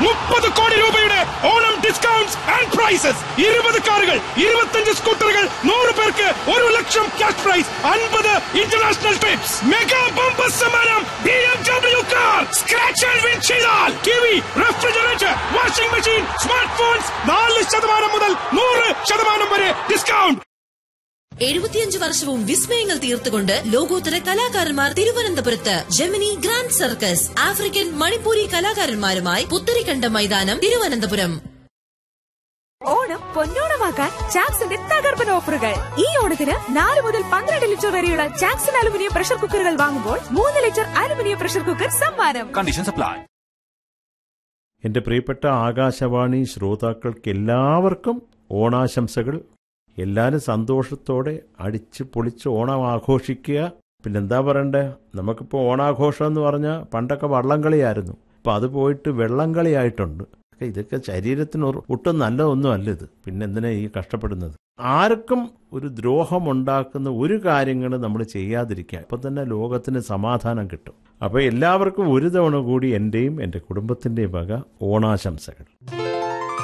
മുപ്പത് കോടി രൂപയുടെ ഓണം ഡിസ്കൗണ്ട്സ് ആൻഡ് പ്രൈസസ് ഇരുപത് കാറുകൾ ഇരുപത്തഞ്ച് സ്കൂട്ടറുകൾ നൂറ് പേർക്ക് ഒരു ലക്ഷം ക്യാഷ് പ്രൈസ് അൻപത് ഇന്റർനാഷണൽ ട്രിപ്സ് മെഗാ ബമ്പർ സമ്മാനം B M W car scratch and win ചെയ്താൽ T V refrigerator washing machine smart phones നാല് ശതമാനം മുതൽ നൂറ് ശതമാനം വരെ ഡിസ്കൗണ്ട് എഴുപത്തിയഞ്ച് വർഷവും വിസ്മയങ്ങൾ തീർത്തുകൊണ്ട് ലോകോത്തര കലാകാരന്മാർ തിരുവനന്തപുരത്ത് Gemini grand circus African Manipuri കലാകാരന്മാരുമായി പുത്തരിക്കണ്ട മൈതാനം തിരുവനന്തപുരം ഓണം പൊന്നോണമാക്കാൻ ചാക്സിന്റെ തകർപ്പൻ ഓഫറുകൾ ഈ ഓണത്തിന് നാല് മുതൽ പന്ത്രണ്ട് ലിറ്റർ വരെയുള്ള ചാക്സൺ അലുമിനിയം പ്രഷർ കുക്കറുകൾ വാങ്ങുമ്പോൾ മൂന്ന് ലിറ്റർ അലുമിനിയം പ്രഷർ കുക്കർ സമ്മാനം Conditions apply. എൻ്റെ പ്രിയപ്പെട്ട ആകാശവാണി ശ്രോതാക്കൾക്ക് എല്ലാവർക്കും ഓണാശംസകൾ എല്ലാവരും സന്തോഷത്തോടെ അടിച്ച് പൊളിച്ച് ഓണം ആഘോഷിക്കുക പിന്നെന്താ പറയണ്ടേ നമുക്കിപ്പോൾ ഓണാഘോഷം എന്ന് പറഞ്ഞാൽ പണ്ടൊക്കെ വള്ളംകളിയായിരുന്നു ഇപ്പം അത് പോയിട്ട് വെള്ളംകളിയായിട്ടുണ്ട് ഇതൊക്കെ ശരീരത്തിന് ഒരു- ഒട്ടും നല്ലതൊന്നും അല്ല ഇത് പിന്നെ എന്തിനാ ഈ കഷ്ടപ്പെടുന്നത് ആർക്കും ഒരു ദ്രോഹം ഉണ്ടാക്കുന്ന ഒരു കാര്യങ്ങളും നമ്മൾ ചെയ്യാതിരിക്കുക അപ്പം തന്നെ ലോകത്തിന് സമാധാനം കിട്ടും അപ്പോൾ എല്ലാവർക്കും ഒരു തവണ കൂടി എൻ്റെയും എൻ്റെ കുടുംബത്തിൻ്റെയും വക ഓണാശംസകൾ